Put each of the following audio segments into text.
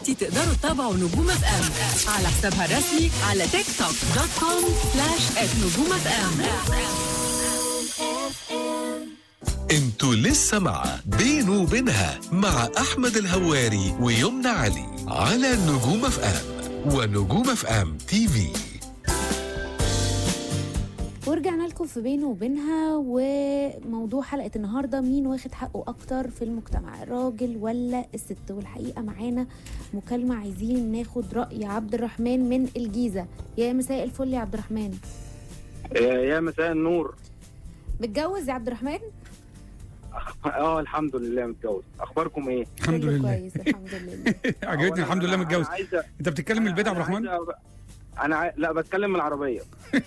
دلوقتي تقدروا تتابعوا نجوم اف ام على حسابها الرسمي على تيك توك دوت كوم سلاش نجوم اف ام انتوا لسه مع بينه وبينها مع احمد الهواري ويمنى علي على نجوم اف ام ونجوم اف ام تي في ورجعنا لكم في بينه وبينها وموضوع حلقة النهاردة مين واخد حقه أكتر في المجتمع الراجل ولا الست والحقيقة معانا مكالمة عايزين ناخد رأي عبد الرحمن من الجيزة يا مساء الفل يا عبد الرحمن يا مساء النور متجوز يا عبد الرحمن؟ اه الحمد لله متجوز اخباركم ايه الحمد كله لله كويس الحمد لله عجبتني الحمد لله متجوز انا عايزه انت بتتكلم من البيت يا عبد الرحمن انا, عايزة- أنا عاي... لا بتكلم من العربيه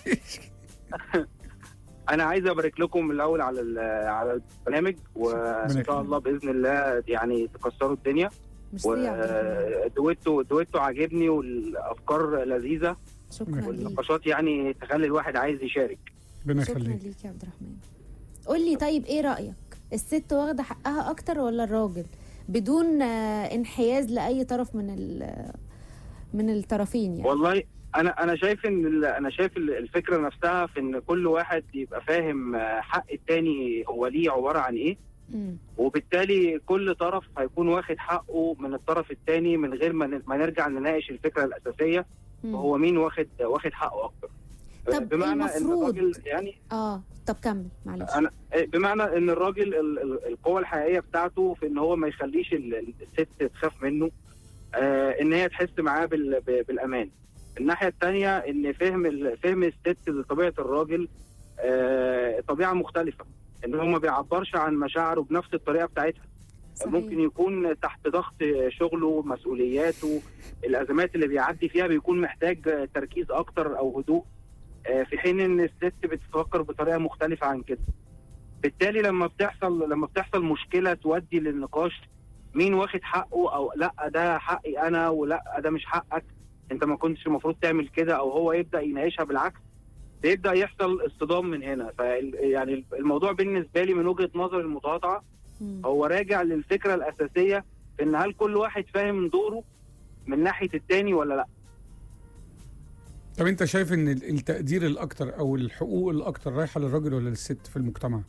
انا عايز ابارك لكم الاول على ال... على البرنامج وان يخليك. شاء الله باذن الله يعني تكسروا الدنيا ميرسي يا عبد الرحمن ودويتو دويتو عاجبني والافكار لذيذه شكرا ليك والنقاشات يعني تخلي الواحد عايز يشارك ربنا شكرا يخليك ليك يا عبد الرحمن قول لي طيب ايه رأيك الست واخدة حقها أكتر ولا الراجل بدون آه، انحياز لأي طرف من ال- من الطرفين يعني والله انا انا شايف ان ال- انا شايف ال- الفكره نفسها في ان كل واحد يبقى فاهم آه، حق التاني هو ليه عباره عن ايه مم. وبالتالي كل طرف هيكون واخد حقه من الطرف الثاني من غير ما ن- ما نرجع نناقش الفكره الاساسيه مم. وهو مين واخد واخد حقه اكتر طب بمعنى المفروض- ان الراجل يعني اه طب كمل معلش انا بمعنى ان الراجل ال- ال- القوه الحقيقيه بتاعته في ان هو ما يخليش ال- ال- الست تخاف منه آه ان هي تحس معاه بال- ب- بالامان الناحيه الثانيه ان فهم ال- فهم الست لطبيعه الراجل آه طبيعه مختلفه ان هو ما بيعبرش عن مشاعره بنفس الطريقه بتاعتها صحيح. ممكن يكون تحت ضغط شغله مسؤولياته الازمات اللي بيعدي فيها بيكون محتاج تركيز اكتر او هدوء آه، في حين ان الست بتفكر بطريقه مختلفه عن كده بالتالي لما بتحصل لما بتحصل مشكله تودي للنقاش مين واخد حقه او لا ده حقي انا ولا ده مش حقك انت ما كنتش المفروض تعمل كده او هو يبدا يناقشها بالعكس بيبدا يحصل اصطدام من هنا ف يعني الموضوع بالنسبه لي من وجهه نظري المتواضعه مم. هو راجع للفكره الاساسيه في ان هل كل واحد فاهم دوره من ناحيه التاني ولا لا طب انت شايف ان ال- التقدير الاكتر او الحقوق الاكتر رايحه للراجل ولا للست في المجتمع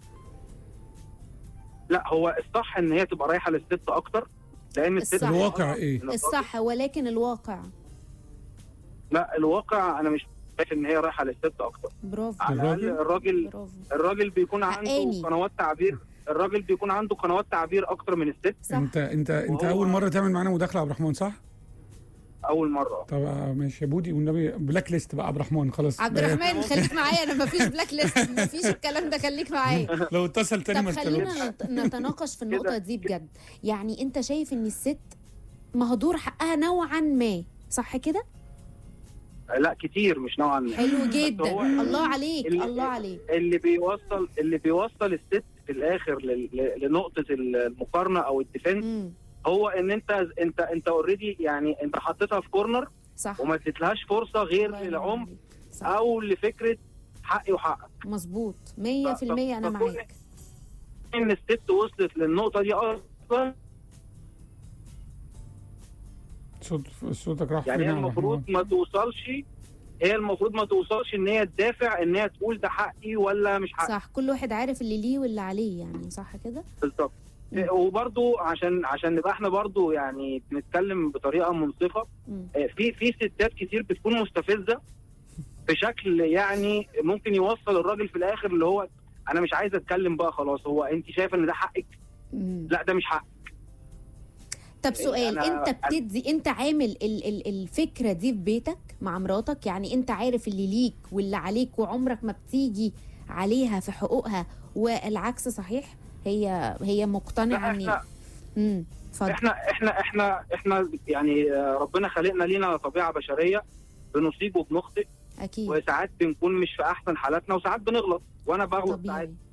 لا هو الصح ان هي تبقى رايحه للست اكتر لان الست الصح. الواقع ايه إن الراجل- الصح ولكن الواقع لا الواقع انا مش شايف ان هي رايحه للست اكتر برافو على الاقل الراجل؟ الراجل برافو الراجل بيكون عنده حقاني. قنوات تعبير الراجل بيكون عنده قنوات تعبير اكتر من الست صح انت انت انت وهو- اول مره تعمل معانا مداخله يا عبد الرحمن صح اول مره طب آه، ماشي يا بودي والنبي بلاك ليست بقى عبد الرحمن خلاص عبد بقى- الرحمن خليك معايا انا مفيش بلاك ليست مفيش الكلام ده خليك معايا لو اتصل تاني طب ما خلينا تكلمش نت- نتناقش في النقطة كده- دي بجد يعني انت شايف ان الست مهدور حقها نوعا ما صح كده لا كتير مش نوعا ما حلو جدا هو- الله عليك ال- الله عليك اللي بيوصل اللي بيوصل الست في الاخر لل- ل- لنقطه المقارنه او الديفنس مم. هو ان انت انت انت اوريدي يعني انت حطيتها في كورنر صح وما اديتلهاش فرصه غير الله ينور للعمق عليك. صح او لفكره حقي وحقك مظبوط 100% انا فكون- معاك ان الست وصلت للنقطه دي اصلا صوت صوتك راح يعني فين هي يا عبد المفروض الرحمن ما توصلش هي المفروض ما توصلش ان هي تدافع ان هي تقول ده حقي ولا مش حقي صح كل واحد عارف اللي ليه واللي عليه يعني صح كده بالظبط مم. وبرضو عشان عشان نبقى احنا برضو يعني بنتكلم بطريقه منصفه مم. آه، في في ستات كتير بتكون مستفزه بشكل يعني ممكن يوصل الراجل في الاخر اللي هو انا مش عايز اتكلم بقى خلاص هو انت شايفه ان ده حقك مم. لا ده مش حق طب سؤال أنا- انت بتدي انت عامل ال ال الفكره دي في بيتك مع مراتك يعني انت عارف اللي ليك واللي عليك وعمرك ما بتيجي عليها في حقوقها والعكس صحيح هي هي مقتنعه لا ان احنا امم اتفضل احنا احنا احنا احنا يعني آه، ربنا خلقنا لينا طبيعه بشريه بنصيب وبنخطئ اكيد وساعات بنكون مش في احسن حالاتنا وساعات بنغلط وانا بغلط ساعات طبيعي